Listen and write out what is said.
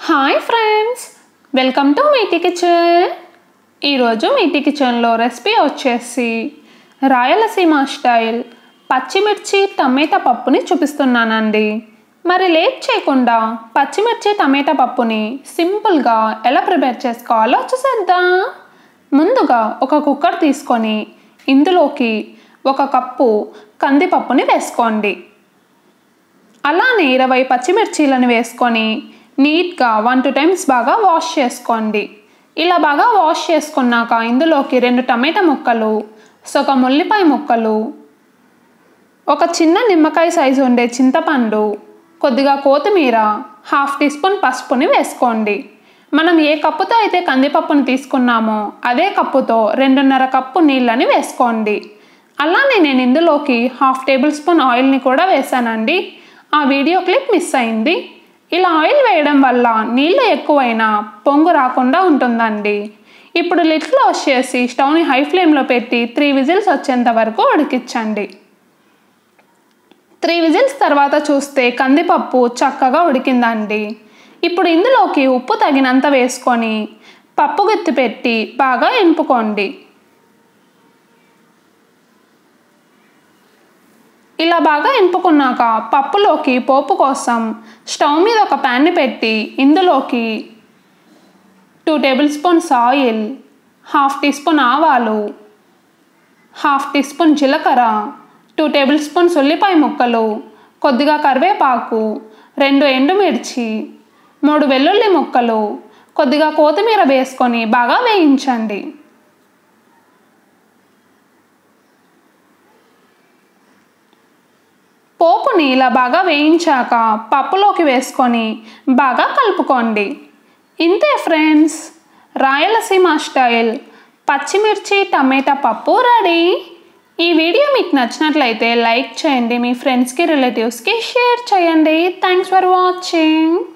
hi friends welcome to Meeti kitchen ఈరోజు మీటి కిచెన్లో recipe వచ్చేసి రాయలసీమ స్టైల్ పచ్చిమిర్చి టమాటా పప్పుని చూపిస్తున్నానండి మరి లేట్ చేయకుండా పచ్చిమిర్చి టమాటా పప్పుని సింపుల్గా ఎలా ప్రిపేర్ చేసుకోవాలో చూసేద్దాం ముందుగా ఒక కుక్కర్ తీసుకొని ఇందులోకి ఒక కప్పు కందిపప్పుని వేసుకోండి అలానే ఇరవై పచ్చిమిర్చీలను వేసుకొని నీట్గా వన్ టూ టైమ్స్ బాగా వాష్ చేసుకోండి ఇలా బాగా వాష్ చేసుకున్నాక ఇందులోకి రెండు టమాటా ముక్కలు సగం ఉల్లిపాయ ముక్కలు ఒక చిన్న నిమ్మకాయ సైజు ఉండే చింతపండు కొద్దిగా కొత్తిమీర హాఫ్ టీ స్పూన్ పసుపుని వేసుకోండి మనం ఏ కప్పుతో అయితే కందిపప్పుని తీసుకున్నామో అదే కప్పుతో రెండున్నర కప్పు నీళ్ళని వేసుకోండి అలానే నేను ఇందులోకి హాఫ్ టేబుల్ స్పూన్ ఆయిల్ని కూడా వేసానండి ఆ వీడియో క్లిప్ మిస్ అయింది ఇలా ఆయిల్ వేయడం వల్ల నీళ్ళు ఎక్కువైనా పొంగు రాకుండా ఉంటుందండి ఇప్పుడు లిడ్ క్లోజ్ చేసి స్టవ్ని హై ఫ్లేమ్లో పెట్టి త్రీ విజిల్స్ వచ్చేంత వరకు ఉడికించండి త్రీ విజిల్స్ తర్వాత చూస్తే కందిపప్పు చక్కగా ఉడికిందండి ఇప్పుడు ఇందులోకి ఉప్పు తగినంత వేసుకొని పప్పు గుత్తి పెట్టి బాగా ఎంపుకోండి ఇలా బాగా ఎంపుకున్నాక పప్పులోకి పోపు కోసం స్టవ్ మీద ఒక ప్యాన్ని పెట్టి ఇందులోకి two tablespoons oil half teaspoon ఆవాలు హాఫ్ టీ స్పూన్ జీలకర్ర టూ టేబుల్ స్పూన్స్ ఉల్లిపాయ ముక్కలు కొద్దిగా కరివేపాకు రెండు ఎండుమిర్చి మూడు వెల్లుల్లి ముక్కలు కొద్దిగా కొత్తిమీర వేసుకొని బాగా వేయించండి పోపుని ఇలా బాగా వేయించాక పప్పులోకి వేసుకొని బాగా కలుపుకోండి ఇంతే ఫ్రెండ్స్ రాయలసీమ స్టైల్ పచ్చిమిర్చి టమాటా పప్పు రెడీ ఈ వీడియో మీకు నచ్చినట్లయితే లైక్ చేయండి మీ ఫ్రెండ్స్కి రిలేటివ్స్కి షేర్ చేయండి థ్యాంక్స్ ఫర్ వాచింగ్